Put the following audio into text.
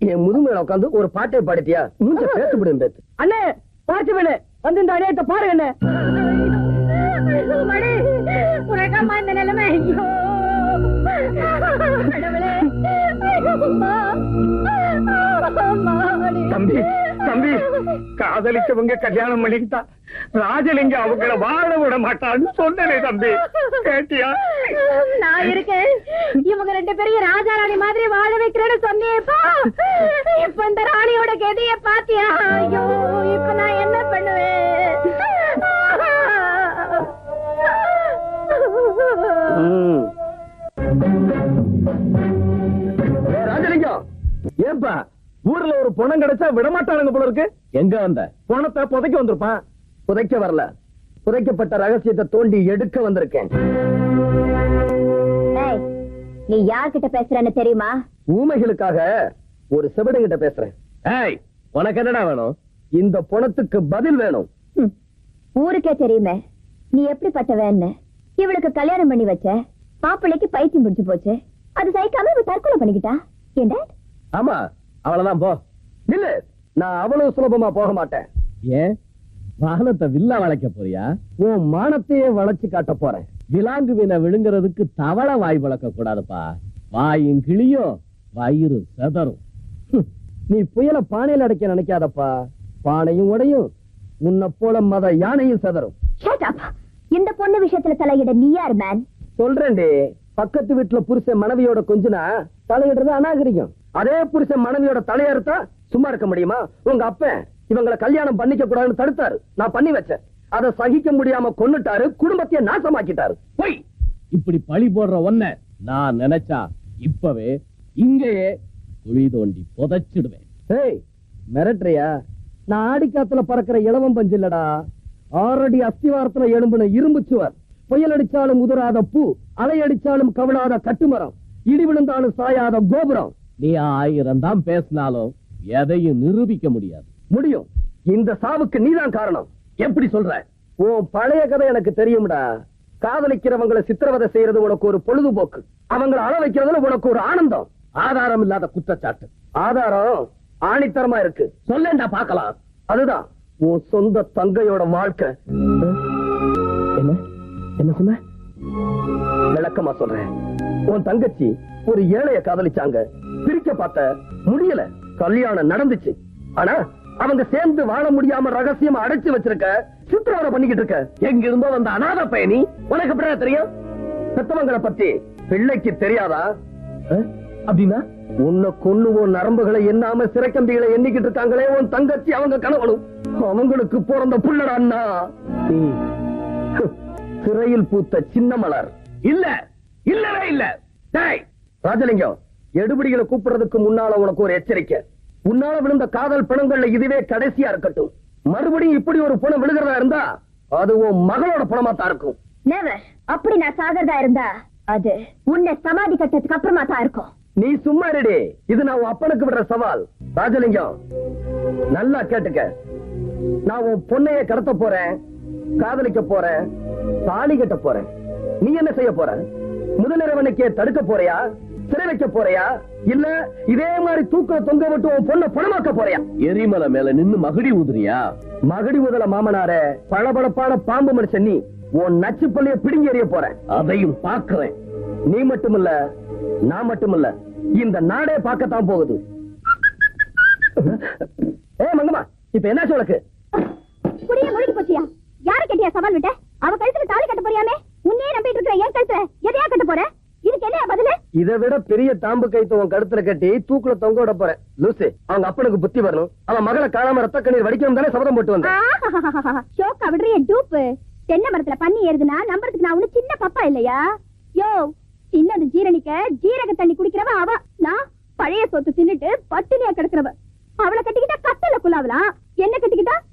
என் முதுமையில உட்காந்து ஒரு பாட்டை பாடிட்டியா மூஞ்ச பேத்து விடும் பேத்து அண்ணே பார்த்து வேணு வந்து இந்த அநியாயத்தை பாருங்க அண்ணே மணி உனக்கம்மா இந்த நிலைமை ஐயோ கடவுளே அம்மா. அம்மா, மணி. தம்பி தம்பி காதலிச்சவங்க கல்யாணம் பண்ணிக்கிட்டா ராஜலிங்க அவங்கள வாழ விட மாட்டான்னு சொன்னனே தம்பி கேட்டியா நான் இருக்கேன் இவங்க ரெண்டு பேரையும் ராஜா ராணி மாதிரி வாழ வைக்கிறேன்னு சொன்னியேப்பா இப்ப இந்த ராணியோட கெதிய பாத்தியா ஐயோ இப்ப நான் என்ன பண்ணுவேன் ம். ஏய், ராஜலிங்கம் ஏன்பா ஊர்ல ஒரு பணம் கிடைச்சா விடமாட்டானுங்க போல இருக்கு எங்க வந்த பணத்தை புதைக்க வந்திருப்பான் புதைக்க வரல புதைக்கப்பட்ட ரகசியத்தை தோண்டி எடுக்க வந்திருக்கேன் ஏய், நீ யார்கிட்ட பேசுறன்னு தெரியுமா ஊமைகளுக்காக ஒரு செவிடுகிட்ட பேசுறேன் ஏய் உனக்கு என்னடா வேணும் இந்த பணத்துக்கு பதில் வேணும் ஹம், ஊருக்கே தெரியுமே நீ எப்படிப்பட்டவன்னு இவளுக்கு கல்யாணம் பண்ணி வச்ச மாப்பிள்ளைக்கு பைத்தியம் பிடிச்சு போச்சு அது சகிக்காம இவ தற்கொலை பண்ணிக்கிட்டா ஏன் டாட்? ஆமா அவ்வளவுதான் போ நில்லு நான் அவ்வளவு சுலபமா போக மாட்டேன் ஏன் வாகனத்தை வில்லா வளைக்க போறியா உன் மானத்தையே வளைச்சு காட்ட போறேன் விலாங்கு மீனை விழுங்குறதுக்கு தவளை வாய் வளர்க்க கூடாதுப்பா வாயும் கிளியும் வயிறு செதறும் ஹம், நீ புயல பானையில அடைக்க நினைக்காதப்பா பானையும் உடையும் உன்னை போல மத யானையும் செதறும் Shut up. இந்த பொண்ணு விஷயத்துல தலையிட நீ யார் மேன் சொல்றேன்டி பக்கத்து வீட்டுல புருஷன் மனைவியோட கொஞ்சனா தலையிடுறது அநாகரிகம் அதே புருஷன் மனைவியோட தலையறுத்தா சும்மா இருக்க முடியுமா உங்க அப்பன் இவங்கள கல்யாணம் பண்ணிக்க கூடாதுன்னு தடுத்தாரு நான் பண்ணி வச்சேன் அதை சகிக்க முடியாம கொன்னுட்டாரு குடும்பத்தையே நாசமாக்கிட்டாரு போய் இப்படி பழி போடுற ஒன்ன நான் நினைச்சா இப்பவே இங்கேயே குழி தோண்டி புதைச்சிடுவேன் ஏய் மிரட்டுறியா நான் ஆடிக்காத்துல பறக்கிற இளவம் பஞ்சு இல்லடா ஆறடி அஸ்திவாரத்துல எழும்புன இரும்பு சுவர் புயல் அடிச்சாலும் உதிராத பூ அலை அடிச்சாலும் கவிழாத கட்டுமரம் இடி விழுந்தாலும் சாயாத கோபுரம் நீ ஆயிரம் தான் பேசினாலும் எதையும் நிரூபிக்க முடியாது முடியும் இந்த சாவுக்கு நீதான் காரணம் எப்படி சொல்ற உன் பழைய கதை எனக்கு தெரியும்டா காதலிக்கிறவங்களை சித்திரவதை செய்யறது உனக்கு ஒரு பொழுதுபோக்கு அவங்களை அள வைக்கிறதுல உனக்கு ஒரு ஆனந்தம் ஆதாரம் இல்லாத குற்றச்சாட்டு ஆதாரம் ஆணித்தரமா இருக்கு சொல்லேன்டா பார்க்கலாம் அதுதான் உன் சொந்த தங்கையோட வாழ்க்கை என்ன என்ன சொன்ன விளக்கமா சொல்றேன் உன் தங்கச்சி ஒரு ஏழைய காதலிச்சாங்க பிரிக்க பார்த்த முடியல கல்யாணம் நடந்துச்சு ஆனா அவங்க சேர்ந்து வாழ முடியாம ரகசியமா அடைச்சு வச்சிருக்க சித்திரவதை பண்ணிக்கிட்டு இருக்க எங்க இருந்தோ வந்த அநாத பயணி உனக்கு எப்படிடா தெரியும் செத்தவங்களை பத்தி பிள்ளைக்கு தெரியாதா அஹ்? அப்படின்னா உன்னை கொன்னு உன் நரம்புகளை எண்ணாம சிறைக்கம்பிகளை எண்ணிக்கிட்டு இருக்காங்களே உன் தங்கச்சி அவங்க கணவனும் அவங்களுக்கு பிறந்த புள்ளடா அண்ணா நீ சிறையில் பூத்த சின்ன மலர் இல்ல இல்லவே இல்ல டேய் ராஜலிங்கம் எடுபடிகளை கூப்பிடுறதுக்கு முன்னால உனக்கு ஒரு எச்சரிக்கை உன்னால விழுந்த காதல் பணங்கள்ல இதுவே கடைசியா இருக்கட்டும் மறுபடியும் இப்படி ஒரு பணம் விழுகிறதா இருந்தா அது உன் மகளோட பணமா தான் இருக்கும் நெவர் அப்படி நான் சாகிறதா இருந்தா அது உன்னை சமாதி கட்டத்துக்கு அப்புறமா தான் இருக்கும் நீ சும்மா இருடி இது நான் உன் அப்பனுக்கு விடுற சவால் ராஜலிங்கம் நல்லா கேட்டுக்க நான் உன் பொண்ணைய கடத்த போறேன் காதலிக்க போறேன் தாலி கட்ட போறேன் நீ என்ன செய்ய போற முதலிரவனுக்கே தடுக்க போறியா சிறை வைக்க போறியா இல்ல இதே மாதிரி தூக்க தொங்க விட்டு உன் பொண்ணை பணமாக்க போறியா எரிமலை மேல நின்னு மகுடி ஊதுறியா மகுடி ஊதல மாமனார பளபளப்பான பாம்பு மனுஷன் நீ உன் நச்சு பள்ளிய பிடுங்கி எறிய போறேன் அதையும் பாக்குறேன் நீ மட்டுமில்ல நான் மட்டுமில்ல இந்த நாடே பார்க்கத்தான் போகுது ஏ மங்கம்மா இப்ப என்னாச்சு உனக்கு புரிய முடிஞ்சு போச்சியா யார கட்டியா சவால் விட்ட அவ கழுத்துல தாலி கட்ட போறியாமே உன்னையே நம்பிட்டு இருக்கிற என் கழுத்துல எதையா கட்ட போற இதுக்கு என்ன பதிலு இதை விட பெரிய தாம்பு கைத்த உன் கழுத்துல கட்டி தூக்குல தொங்க விட போறேன் லூசு அவங்க அப்பனுக்கு புத்தி வரணும் அவன் மகளை காணாம ரத்த கண்ணீர் வடிக்கணும் தானே சபதம் போட்டு வந்தேன் ஷோக்கா விடுறிய டூப்பு தென்னை மரத்துல பண்ணி ஏறுதுன்னா நம்புறதுக்கு நான் ஒண்ணு சின்ன பப்பா இல்லையா யோ சின்னது ஜீரணிக்க ஜீரக தண்ணி குடிக்கிறவ அவ நான் பழைய சொத்து தின்னுட்டு பட்டினியா கிடக்கிறவ அவளை கட்டிக்கிட்டா கட்டல குலாவலாம் என்ன கட்டிக்கிட்டா